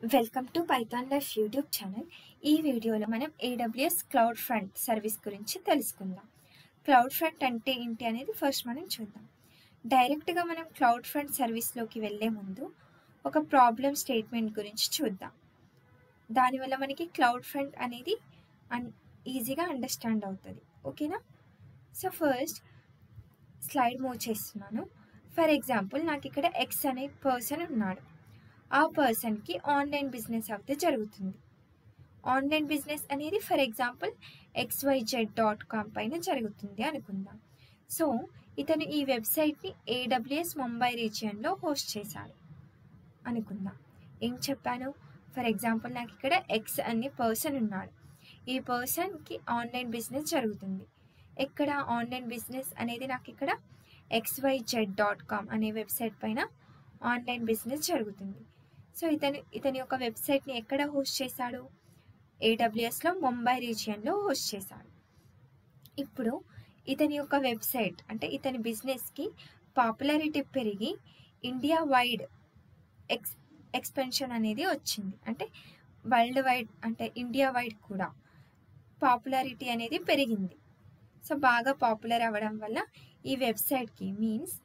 welcome to Python Life YouTube channel ఈ వీడియోలో మనం ఏడబ్ల్యూఎస్ క్లౌడ్ ఫ్రంట్ సర్వీస్ గురించి తెలుసుకుందాం క్లౌడ్ ఫ్రంట్ అంటే ఏంటి అనేది ఫస్ట్ మనం చూద్దాం డైరెక్ట్గా మనం క్లౌడ్ ఫ్రంట్ సర్వీస్లోకి వెళ్ళే ముందు ఒక ప్రాబ్లం స్టేట్మెంట్ గురించి చూద్దాం దానివల్ల మనకి క్లౌడ్ ఫ్రంట్ అనేది అన్ ఈజీగా అండర్స్టాండ్ అవుతుంది ఓకేనా సో ఫస్ట్ స్లైడ్ మూవ్ చేస్తున్నాను ఫర్ ఎగ్జాంపుల్ నాకు ఇక్కడ ఎక్స్ అనే పర్సన్ ఉన్నాడు ఆ పర్సన్కి ఆన్లైన్ బిజినెస్ అయితే జరుగుతుంది ఆన్లైన్ బిజినెస్ అనేది for example XYZ dot com పైన జరుగుతుంది అనుకుందాం సో ఇతను ఈ వెబ్సైట్ని ఏడబ్ల్యూఎస్ ముంబై రీజియన్లో హోస్ట్ చేశాడు అనుకుందాం ఏం చెప్పాను ఫర్ ఎగ్జాంపుల్ నాకు ఇక్కడ ఎక్స్ అనే పర్సన్ ఉన్నాడు ఈ పర్సన్కి ఆన్లైన్ బిజినెస్ జరుగుతుంది ఎక్కడ ఆన్లైన్ బిజినెస్ అనేది నాకు ఇక్కడ ఎక్స్వైజెడ్ డాట్ కామ్ అనే వెబ్సైట్ పైన ఆన్లైన్ బిజినెస్ జరుగుతుంది సో ఇతను ఇతని యొక్క వెబ్సైట్ని ఎక్కడ హోస్ట్ చేశాడు ఏడబ్ల్యూఎస్లో ముంబై రీజియన్లో హోస్ట్ చేశాడు ఇప్పుడు ఇతని యొక్క వెబ్సైట్ అంటే ఇతని బిజినెస్కి పాపులారిటీ పెరిగి ఇండియా వైడ్ ఎక్స్ ఎక్స్పెన్షన్ అనేది వచ్చింది అంటే వరల్డ్ వైడ్ అంటే ఇండియా వైడ్ కూడా పాపులారిటీ అనేది పెరిగింది సో బాగా పాపులర్ అవ్వడం వల్ల ఈ వెబ్సైట్కి మీన్స్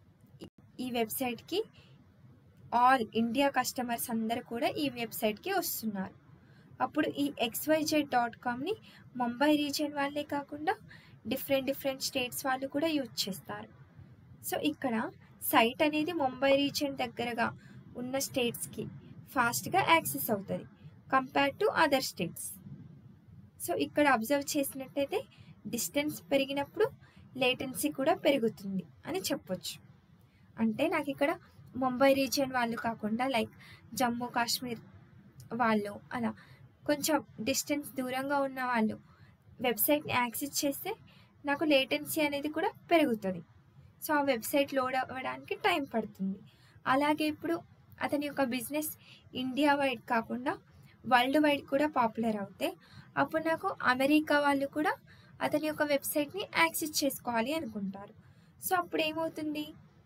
ఈ వెబ్సైట్కి ఆల్ ఇండియా కస్టమర్స్ అందరు కూడా ఈ వెబ్సైట్కి వస్తున్నారు అప్పుడు ఈ ఎక్స్వైజెడ్ డాట్ కామ్ని ముంబై రీజియన్ వాళ్ళే కాకుండా డిఫరెంట్ డిఫరెంట్ స్టేట్స్ వాళ్ళు కూడా యూజ్ చేస్తారు సో ఇక్కడ సైట్ అనేది ముంబై రీజియన్ దగ్గరగా ఉన్న స్టేట్స్కి ఫాస్ట్గా యాక్సెస్ అవుతుంది compare to other states so ఇక్కడ అబ్జర్వ్ చేసినట్టయితే డిస్టెన్స్ పెరిగినప్పుడు లేటెన్సీ కూడా పెరుగుతుంది అని చెప్పొచ్చు అంటే నాకు ఇక్కడ ముంబై రీజియన్ వాళ్ళు కాకుండా లైక్ జమ్మూ కాశ్మీర్ వాళ్ళు అలా కొంచెం డిస్టెన్స్ దూరంగా ఉన్న వాళ్ళు వెబ్సైట్ని యాక్సెస్ చేస్తే నాకు లేటెన్సీ అనేది కూడా పెరుగుతుంది సో ఆ వెబ్సైట్ లోడ్ అవ్వడానికి టైం పడుతుంది అలాగే ఇప్పుడు అతని యొక్క బిజినెస్ ఇండియా వైడ్ కాకుండా వరల్డ్ వైడ్ కూడా పాపులర్ అవుతాయి అప్పుడు నాకు అమెరికా వాళ్ళు కూడా అతని యొక్క వెబ్సైట్ని యాక్సెస్ చేసుకోవాలి అనుకుంటారు సో అప్పుడు ఏమవుతుంది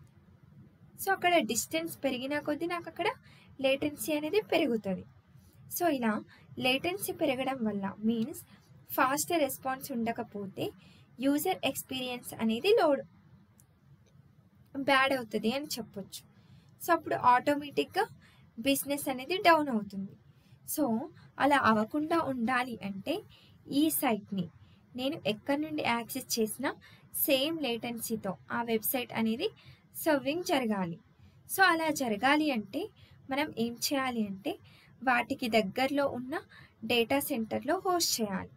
సో అక్కడ డిస్టెన్స్ పెరిగిన కొద్దీ నాకు అక్కడ లేటెన్సీ అనేది పెరుగుతుంది సో ఇలా లేటెన్సీ పెరగడం వల్ల మీన్స్ ఫాస్ట్ రెస్పాన్స్ ఉండకపోతే యూజర్ ఎక్స్పీరియన్స్ అనేది లోడ్ బ్యాడ్ అవుతుంది అని చెప్పొచ్చు సో అప్పుడు ఆటోమేటిక్గా బిజినెస్ అనేది డౌన్ అవుతుంది సో అలా అవ్వకుండా ఉండాలి అంటే ఈ సైట్ని నేను ఎక్కడి నుండి యాక్సెస్ చేసినా సేమ్ లేటెన్సీతో ఆ వెబ్సైట్ అనేది సర్వింగ్ జరగాలి సో అలా జరగాలి అంటే మనం ఏం చేయాలి అంటే వాటికి దగ్గరలో ఉన్న డేటా సెంటర్లో హోస్ట్ చేయాలి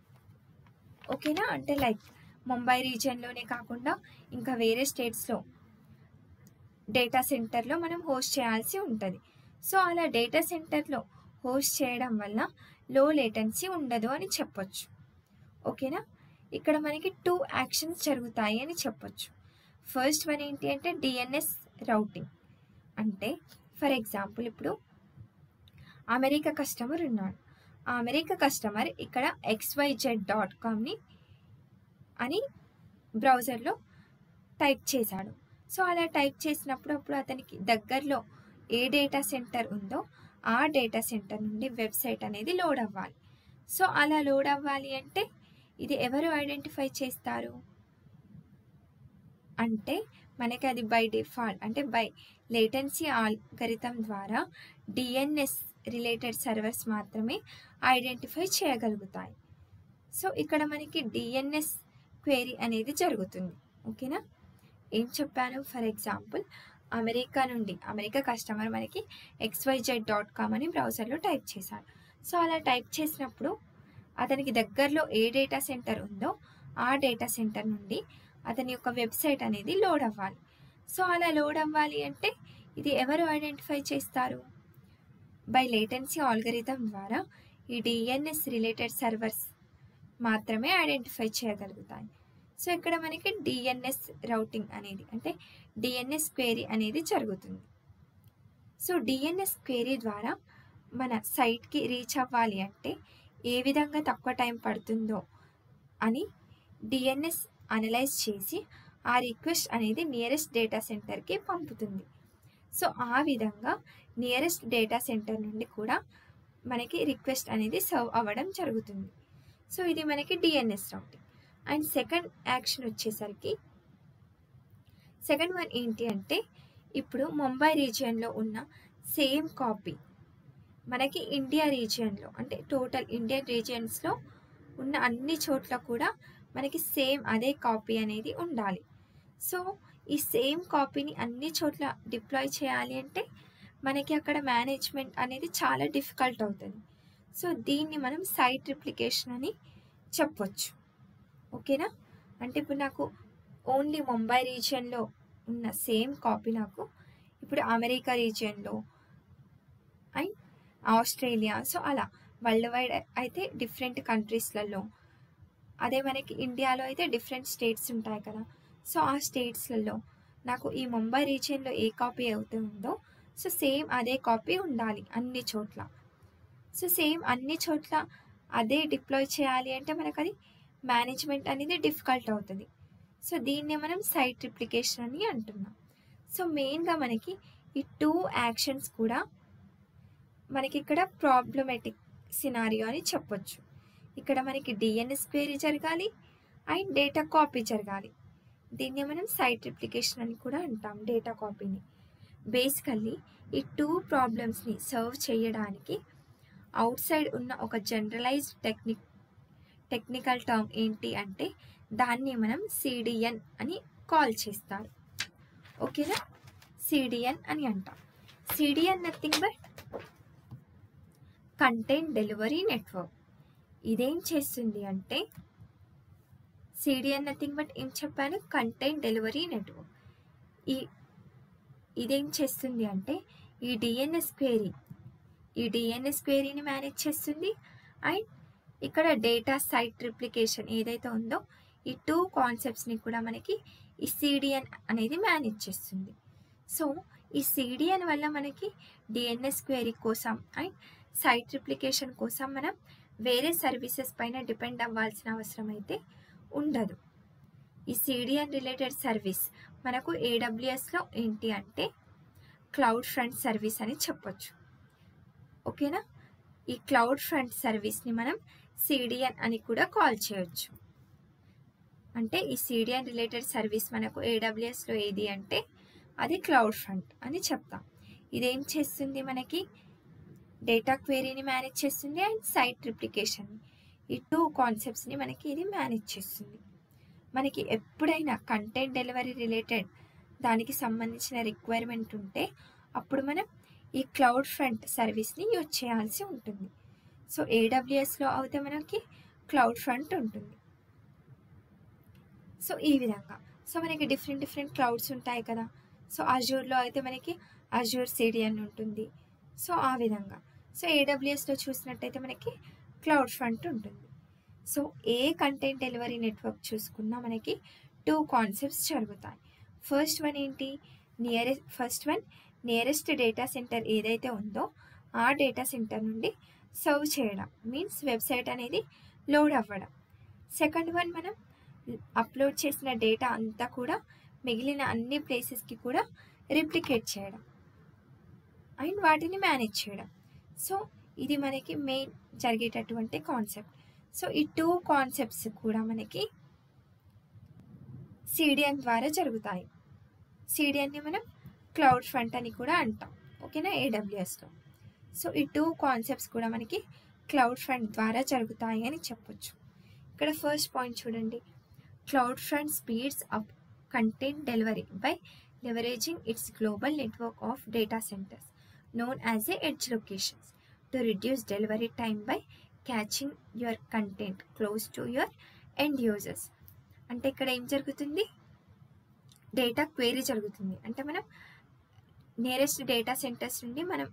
ఓకేనా అంటే లైక్ ముంబై రీజియన్లోనే కాకుండా ఇంకా వేరే స్టేట్స్లో డేటా సెంటర్లో మనం హోస్ట్ చేయాల్సి ఉంటుంది సో అలా డేటా సెంటర్లో హోస్ట్ చేయడం వల్ల లో లేటెన్సీ ఉండదు అని చెప్పొచ్చు ఓకేనా ఇక్కడ మనకి టూ యాక్షన్స్ జరుగుతాయి అని చెప్పొచ్చు ఫస్ట్ వన్ ఏంటి అంటే డిఎన్ఎస్ రౌటింగ్ అంటే ఫర్ ఎగ్జాంపుల్ ఇప్పుడు అమెరికా కస్టమర్ ఉన్నాడు ఆ అమెరికా కస్టమర్ ఇక్కడ ఎక్స్వైజెడ్ డాట్ కామ్ని అని బ్రౌజర్లో టైప్ చేశాడు సో అలా టైప్ చేసినప్పుడు అప్పుడు అతనికి దగ్గరలో ఏ డేటా సెంటర్ ఉందో ఆ డేటా సెంటర్ నుండి వెబ్సైట్ అనేది లోడ్ అవ్వాలి సో అలా లోడ్ అవ్వాలి అంటే ఇది ఎవరు ఐడెంటిఫై చేస్తారు అంటే మనకి అది బై డిఫాల్ట్ అంటే బై లేటెన్సీ ఆల్గరితం ద్వారా డిఎన్ఎస్ రిలేటెడ్ సర్వర్స్ మాత్రమే ఐడెంటిఫై చేయగలుగుతాయి సో ఇక్కడ మనకి డిఎన్ఎస్ క్వేరీ అనేది జరుగుతుంది ఓకేనా ఏం చెప్పాను ఫర్ ఎగ్జాంపుల్ అమెరికా నుండి అమెరికా కస్టమర్ మనకి ఎక్స్వైజెడ్ డాట్ కామ్ అని బ్రౌజర్లో టైప్ చేశాడు సో అలా టైప్ చేసినప్పుడు అతనికి దగ్గరలో ఏ డేటా సెంటర్ ఉందో ఆ డేటా సెంటర్ నుండి అతని యొక్క వెబ్సైట్ అనేది లోడ్ అవ్వాలి సో అలా లోడ్ అవ్వాలి అంటే ఇది ఎవరు ఐడెంటిఫై చేస్తారు బై లేటెన్సీ ఆల్గరిథం ద్వారా ఈ డిఎన్ఎస్ రిలేటెడ్ సర్వర్స్ మాత్రమే ఐడెంటిఫై చేయగలుగుతాయి సో ఇక్కడ మనకి డిఎన్ఎస్ రౌటింగ్ అనేది అంటే డిఎన్ఎస్ క్వేరీ అనేది జరుగుతుంది సో డిఎన్ఎస్ క్వేరీ ద్వారా మన సైట్కి రీచ్ అవ్వాలి అంటే ఏ విధంగా తక్కువ టైం పడుతుందో అని డిఎన్ఎస్ అనలైజ్ చేసి ఆ రిక్వెస్ట్ అనేది నియరెస్ట్ డేటా సెంటర్కి పంపుతుంది సో ఆ విధంగా నియరెస్ట్ డేటా సెంటర్ నుండి కూడా మనకి రిక్వెస్ట్ అనేది సర్వ్ అవ్వడం జరుగుతుంది సో ఇది మనకి DNS routing and second action వచ్చేసరికి సెకండ్ వన్ ఏంటి అంటే ఇప్పుడు ముంబై రీజియన్లో ఉన్న సేమ్ కాపీ మనకి ఇండియా రీజియన్లో అంటే టోటల్ ఇండియన్ రీజియన్స్లో ఉన్న అన్ని చోట్ల కూడా మనకి సేమ్ అదే కాపీ అనేది ఉండాలి సో ఈ సేమ్ కాపీని అన్ని చోట్ల డిప్లాయ్ చేయాలి అంటే మనకి అక్కడ మేనేజ్మెంట్ అనేది చాలా డిఫికల్ట్ అవుతుంది సో దీన్ని మనం సైట్ రిప్లికేషన్ అని చెప్పొచ్చు ఓకేనా అంటే ఇప్పుడు నాకు ఓన్లీ ముంబై రీజియన్లో ఉన్న సేమ్ కాపీ నాకు ఇప్పుడు అమెరికా రీజియన్లో అండ్ ఆస్ట్రేలియా సో అలా వరల్డ్ వైడ్ అయితే డిఫరెంట్ కంట్రీస్లలో అదే మనకి ఇండియాలో అయితే డిఫరెంట్ స్టేట్స్ ఉంటాయి కదా సో ఆ స్టేట్స్లలో నాకు ఈ ముంబై రీజియన్లో ఏ కాపీ అయితే ఉందో సో సేమ్ అదే కాపీ ఉండాలి అన్ని చోట్ల సో సేమ్ అన్ని చోట్ల అదే డిప్లాయ్ చేయాలి అంటే మనకు అది మేనేజ్మెంట్ అనేది డిఫికల్ట్ అవుతుంది సో దీన్నే మనం సైట్ రిప్లికేషన్ అని అంటున్నాం సో మెయిన్గా మనకి ఈ టూ యాక్షన్స్ కూడా మనకి ఇక్కడ ప్రాబ్లమేటిక్ సినారియో అని చెప్పొచ్చు ఇక్కడ మనకి డిఎన్ఎస్ క్వేరీ జరగాలి అండ్ డేటా కాపీ జరగాలి దీన్ని మనం సైట్ రిప్లికేషన్ అని కూడా అంటాం డేటా కాపీని బేసికల్లీ ఈ టూ ప్రాబ్లమ్స్ని సర్వ్ చేయడానికి అవుట్ సైడ్ ఉన్న ఒక జనరలైజ్డ్ టెక్నిక్ టెక్నికల్ టర్మ్ ఏంటి అంటే దాన్ని మనం సిడిఎన్ అని కాల్ చేస్తారు ఓకేనా సిడిఎన్ అని అంటాం CDN nothing but content delivery network ఇదేం చేస్తుంది అంటే సిడిఎన్ నథింగ్ బట్ ఏం చెప్పాను కంటెంట్ డెలివరీ నెట్వర్క్ ఈ ఇదేం చేస్తుంది అంటే ఈ డిఎన్ఎస్ క్వేరీ ఈ డిఎన్ఎస్ క్వేరీని మేనేజ్ చేస్తుంది అండ్ ఇక్కడ డేటా సైట్ రిప్లికేషన్ ఏదైతే ఉందో ఈ టూ కాన్సెప్ట్స్ని కూడా మనకి ఈ సిడిఎన్ అనేది మేనేజ్ చేస్తుంది సో ఈ సిడిఎన్ వల్ల మనకి డిఎన్ఎస్ క్వేరీ కోసం అండ్ సైట్ రిప్లికేషన్ కోసం మనం వేరే సర్వీసెస్ పైన డిపెండ్ అవ్వాల్సిన అవసరం అయితే ఉండదు ఈ సిడిఎన్ రిలేటెడ్ సర్వీస్ మనకు ఏడబ్ల్యూఎస్లో ఏంటి అంటే క్లౌడ్ ఫ్రంట్ సర్వీస్ అని చెప్పొచ్చు ఓకేనా ఈ క్లౌడ్ ఫ్రంట్ సర్వీస్ని మనం సిడిఎన్ అని కూడా కాల్ చేయొచ్చు అంటే ఈ సిడిఎన్ రిలేటెడ్ సర్వీస్ మనకు ఏడబ్ల్యూఎస్లో ఏది అంటే అది క్లౌడ్ ఫ్రంట్ అని చెప్తాం ఇదేం చేస్తుంది మనకి డేటా క్వేరీని మేనేజ్ చేస్తుంది అండ్ సైట్ రిప్లికేషన్ ఈ టూ కాన్సెప్ట్స్ని మనకి ఇది మేనేజ్ చేస్తుంది మనకి ఎప్పుడైనా కంటెంట్ డెలివరీ రిలేటెడ్ దానికి సంబంధించిన రిక్వైర్మెంట్ ఉంటే అప్పుడు మనం ఈ క్లౌడ్ ఫ్రంట్ సర్వీస్ని యూజ్ చేయాల్సి ఉంటుంది సో ఏడబ్ల్యూఎస్లో అయితే మనకి క్లౌడ్ ఫ్రంట్ ఉంటుంది సో ఈ విధంగా సో మనకి డిఫరెంట్ డిఫరెంట్ క్లౌడ్స్ ఉంటాయి కదా సో అజూర్లో అయితే మనకి అజూర్ సిడిఎన్ ఉంటుంది సో ఆ విధంగా సో ఏడబ్ల్యూఎస్లో చూసినట్టయితే మనకి క్లౌడ్ ఫ్రంట్ ఉంటుంది సో ఏ కంటెంట్ డెలివరీ నెట్వర్క్ చూసుకున్నా మనకి టూ కాన్సెప్ట్స్ జరుగుతాయి ఫస్ట్ వన్ ఏంటి nearest first one nearest data center ఏదైతే ఉందో ఆ డేటా సెంటర్ నుండి సర్వ్ చేయడం మీన్స్ వెబ్సైట్ అనేది లోడ్ అవ్వడం సెకండ్ వన్ మనం అప్లోడ్ చేసిన డేటా అంతా కూడా మిగిలిన అన్ని ప్లేసెస్కి కూడా రిప్లికేట్ చేయడం అండ్ వాటిని మేనేజ్ చేయడం సో ఇది మనకి మెయిన్ జరిగేటటువంటి కాన్సెప్ట్ సో ఈ టూ కాన్సెప్ట్స్ కూడా మనకి సిడిఎన్ ద్వారా జరుగుతాయి సిడిఎన్ని మనం క్లౌడ్ ఫ్రంట్ అని కూడా అంటాం ఓకేనా ఏడబ్ల్యూఎస్లో సో ఈ టూ కాన్సెప్ట్స్ కూడా మనకి క్లౌడ్ ఫ్రంట్ ద్వారా జరుగుతాయి అని చెప్పొచ్చు ఇక్కడ ఫస్ట్ పాయింట్ చూడండి cloud front speeds up content delivery by leveraging its global network of data centers known as a edge locations to reduce delivery time by catching your content close to your end users అంటే ఇక్కడ ఏం జరుగుతుంది data query జరుగుతుంది అంటే మనం nearest data centres నుండి మనం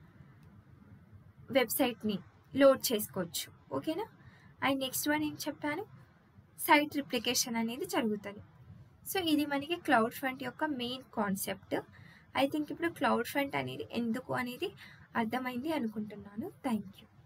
వెబ్సైట్ని లోడ్ చేసుకోవచ్చు ఓకేనా అండ్ నెక్స్ట్ వన్ ఏం చెప్పాను సైట్ రిప్లికేషన్ అనేది జరుగుతుంది సో ఇది మనకి క్లౌడ్ ఫ్రంట్ యొక్క మెయిన్ కాన్సెప్ట్ ఐ థింక్ ఇప్పుడు క్లౌడ్ ఫ్రంట్ అనేది ఎందుకు అనేది అర్థమైంది అనుకుంటున్నాను థ్యాంక్ యూ